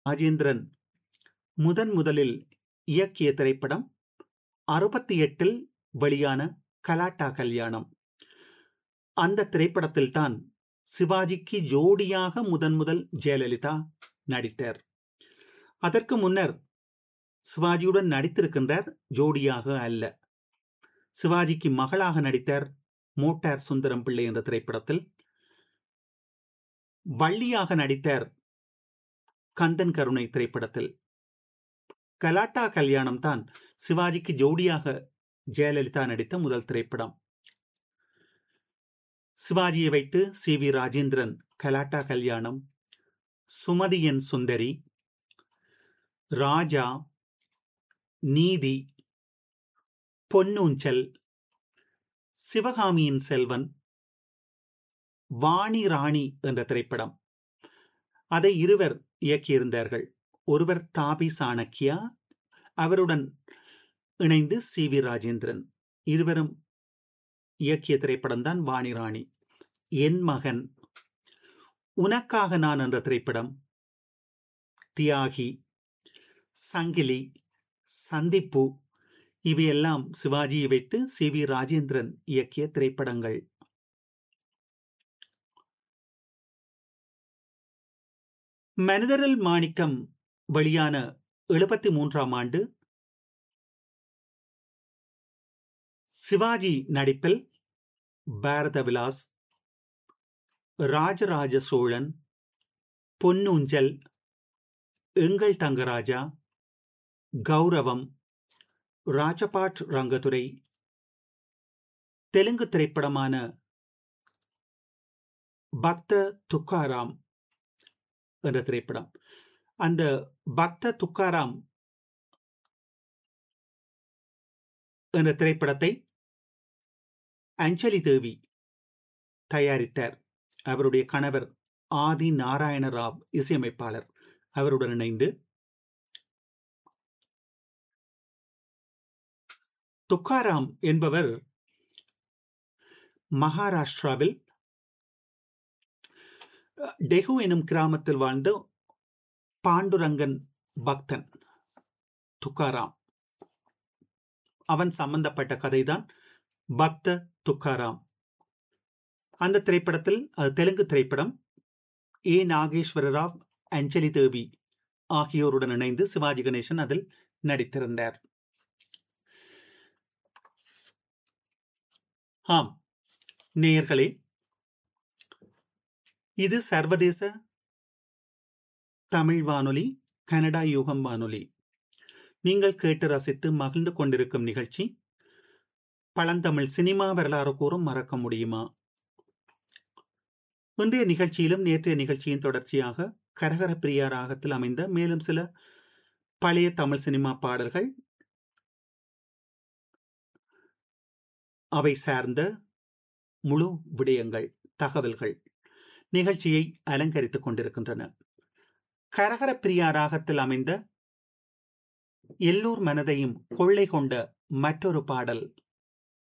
ராஜேந்திரன் முதன் முதலில் இயக்கிய திரைப்படம் அறுபத்தி எட்டில் வெளியான கலாட்டா கல்யாணம் அந்த திரைப்படத்தில் தான் சிவாஜிக்கு ஜோடியாக முதன் முதல் ஜெயலலிதா நடித்தார் அதற்கு முன்னர் சிவாஜியுடன் நடித்திருக்கின்றார் ஜோடியாக அல்ல சிவாஜிக்கு மகளாக நடித்தார் மோட்டார் சுந்தரம் பிள்ளை என்ற திரைப்படத்தில் வள்ளியாக நடித்தார் கந்தன் கருணை திரைப்படத்தில் கலாட்டா கல்யாணம் தான் சிவாஜிக்கு ஜோடியாக ஜெயலலிதா நடித்த முதல் திரைப்படம் சிவாஜியை வைத்து சி வி ராஜேந்திரன் கலாட்டா கல்யாணம் சுமதியன் சுந்தரி ராஜா நீதி பொன்னூஞ்சல் சிவகாமியின் செல்வன் வாணி ராணி என்ற திரைப்படம் அதை இருவர் இயக்கியிருந்தார்கள் ஒருவர் தாபி சாணக்கியா அவருடன் இணைந்து சி வி ராஜேந்திரன் இருவரும் இயக்கிய திரைப்படம் தான் வாணி ராணி என் மகன் உனக்காக நான் என்ற திரைப்படம் தியாகி சங்கிலி சந்திப்பு இவையெல்லாம் சிவாஜியை வைத்து சி வி ராஜேந்திரன் இயக்கிய திரைப்படங்கள் மனிதரல் மாணிக்கம் வெளியான எழுபத்தி மூன்றாம் ஆண்டு சிவாஜி நடிப்பில் பாரத விலாஸ் ராஜராஜ சோழன் பொன்னூஞ்சல் எங்கள் தங்கராஜா கௌரவம் ராஜபாட் ரங்கதுரை தெலுங்கு திரைப்படமான பக்த துக்காராம் என்ற திரைப்படம் அந்த பக்த துக்காராம் என்ற திரைப்படத்தை அஞ்சலி தேவி தயாரித்தார் அவருடைய கணவர் ஆதி நாராயண ராவ் இசையமைப்பாளர் அவருடன் இணைந்து துக்காராம் என்பவர் மகாராஷ்டிராவில் டெகு எனும் கிராமத்தில் வாழ்ந்த பாண்டுரங்கன் பக்தன் துக்காராம் அவன் சம்பந்தப்பட்ட கதைதான் பக்த துக்காராம் அந்த திரைப்படத்தில் அது தெலுங்கு திரைப்படம் ஏ நாகேஸ்வர ராவ் அஞ்சலி தேவி ஆகியோருடன் இணைந்து சிவாஜி கணேசன் அதில் நடித்திருந்தார் ஆம் நேயர்களே இது சர்வதேச தமிழ் வானொலி கனடா யுகம் வானொலி நீங்கள் கேட்டு ரசித்து மகிழ்ந்து கொண்டிருக்கும் நிகழ்ச்சி பழந்தமிழ் சினிமா வரலாறு கூறும் மறக்க முடியுமா இன்றைய நிகழ்ச்சியிலும் நேற்றைய நிகழ்ச்சியின் தொடர்ச்சியாக கரகர பிரியா ராகத்தில் அமைந்த மேலும் சில பழைய தமிழ் சினிமா பாடல்கள் அவை சார்ந்த முழு விடயங்கள் தகவல்கள் நிகழ்ச்சியை அலங்கரித்துக் கொண்டிருக்கின்றன கரகர பிரியா ராகத்தில் அமைந்த எல்லோர் மனதையும் கொள்ளை கொண்ட மற்றொரு பாடல்